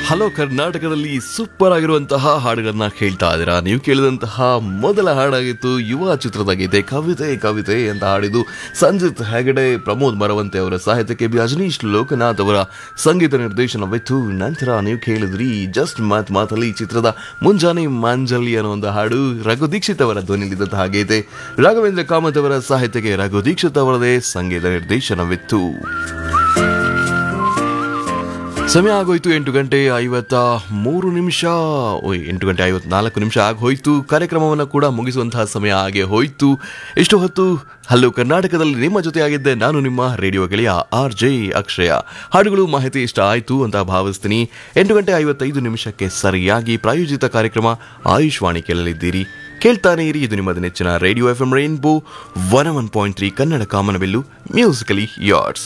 hello ಕರ್ನಾಟಕದಲ್ಲಿ super ಆಗಿರುವಂತಹ ಹಾಡುಗಳನ್ನ ಕೇಳ್ತಾ ಇದ್ದೀರಾ ನೀವು ಕೇಳಿದಂತಹ ಮೊದಲ ಹಾಡಾಗಿತ್ತು ಯುವ ಚಿತ್ರದ ಗೀತೆ ಕವಿತೆ ಕವಿತೆ ಅಂತ ಹಾಡಿದ್ದು ಸಂಜಿತ್ ಹೆಗಡೆ ಪ್ರಮೋದ್ ಮರವಂತೆ ಅವರ ಸಾಹಿತ್ಯಕ್ಕೆ ಬಿ ಅಜನೀಶ್ ಲೋಕನಾಥ್ ಅವರ ಸಂಗೀತ ನಿರ್ದೇಶನವಿತ್ತು ನಂತರ ನೀವು ಕೇಳಿದ್ರಿ ಜಸ್ಟ್ ಮಾತ್ ಮಾತಲ್ಲಿ ಚಿತ್ರದ ಮುಂಜಾನೆ ಮಾಂಜಲಿ ಅನ್ನೋ ಒಂದು ಹಾಡು ರಘು ದೀಕ್ಷಿತ್ ಅವರ ಧ್ವನಿಲಿದ್ದಂತಹ ಗೀತೆ ರಾಘವೇಂದ್ರ ಕಾಮತ್ ಅವರ ಸಾಹಿತ್ಯಕ್ಕೆ ರಘು ದೀಕ್ಷಿತ್ ಅವರದೇ ಸಂಗೀತ ನಿರ್ದೇಶನವಿತ್ತು ಸಮಯ ಆಗೋಯ್ತು ಎಂಟು ಗಂಟೆ ಐವತ್ತ ಮೂರು ನಿಮಿಷ ಓಯ್ ಎಂಟು ಗಂಟೆ ಐವತ್ನಾಲ್ಕು ನಿಮಿಷ ಆಗಿ ಹೋಯ್ತು ಕಾರ್ಯಕ್ರಮವನ್ನು ಕೂಡ ಮುಗಿಸುವಂತಹ ಸಮಯ ಹಾಗೆ ಹೋಯ್ತು ಇಷ್ಟು ಹೊತ್ತು ಹಲೋ ಕರ್ನಾಟಕದಲ್ಲಿ ನಿಮ್ಮ ಜೊತೆ ಆಗಿದ್ದೆ ನಾನು ನಿಮ್ಮ ರೇಡಿಯೋ ಗೆಳೆಯ ಆರ್ ಜೆ ಅಕ್ಷಯ ಹಾಡುಗಳು ಮಾಹಿತಿ ಇಷ್ಟ ಆಯ್ತು ಅಂತ ಭಾವಿಸ್ತೀನಿ ಎಂಟು ಗಂಟೆ ಐವತ್ತೈದು ನಿಮಿಷಕ್ಕೆ ಸರಿಯಾಗಿ ಪ್ರಾಯೋಜಿತ ಕಾರ್ಯಕ್ರಮ ಆಯುಷ್ವಾಣಿ ಕೇಳಲಿದ್ದೀರಿ ಕೇಳ್ತಾನೆ ಇರಿ ಇದು ನಿಮ್ಮದು ನೆಚ್ಚಿನ radio F M rainbow one one point three Kannada ಕಾಮನವೆಲ್ಲು ಮ್ಯೂಸಿಕಲಿ ಯಾರ್ಡ್ಸ್